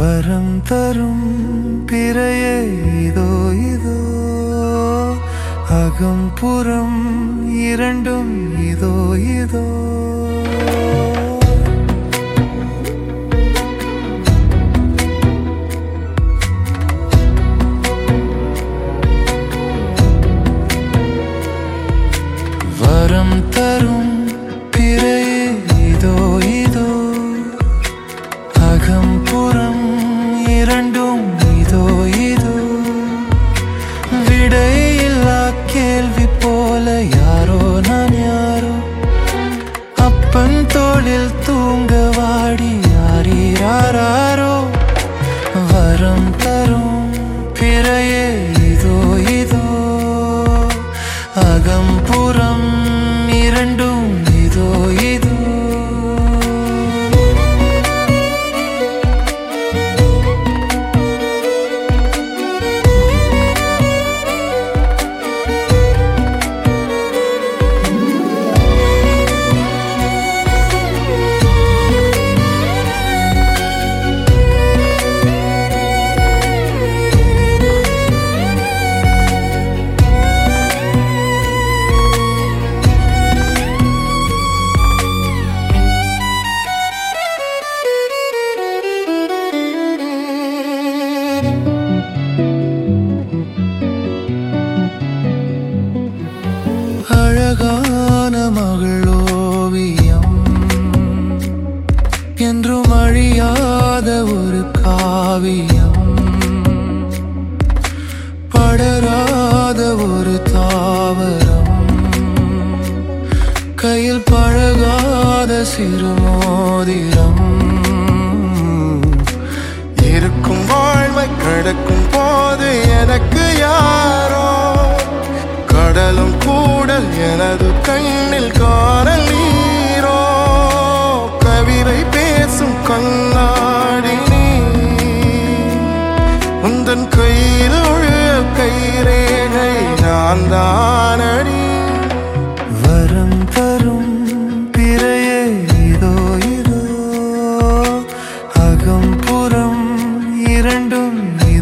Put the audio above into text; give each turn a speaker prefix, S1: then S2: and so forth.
S1: வரம் தரும் பிறையே இதோ இதோ அகம் புறம் இரண்டும் இதோ இதோ வரம் தரும் பிறையே இதோ இதோ அகம் புறம் இரண்டும் இதோ இதோ விடையில்லா கேள்வி போல யாரோ நான் யாரோ அப்பன் தோளில் தூங்க வாடி யாரீராரோ வரம் தரும் பிறையே இதோ இதோ அகம் புறம் இரண்டும் இதோ இதோ அழகான மகளோவியம் என்றும் அழியாத ஒரு காவியம் படராத ஒரு தாவரம் கையில் பழகாத சிறுமோதிரம்
S2: இருக்கும் வாழ்வை கடக்கும் போது எனக்கு யாரோ கடலும் கூடல் எனது கண்ணில் காரல் நீரோ கவிதை பேசும் கண்ணாடி நீ உந்தன் கையில் உள்ள கைரேகை நான் தான்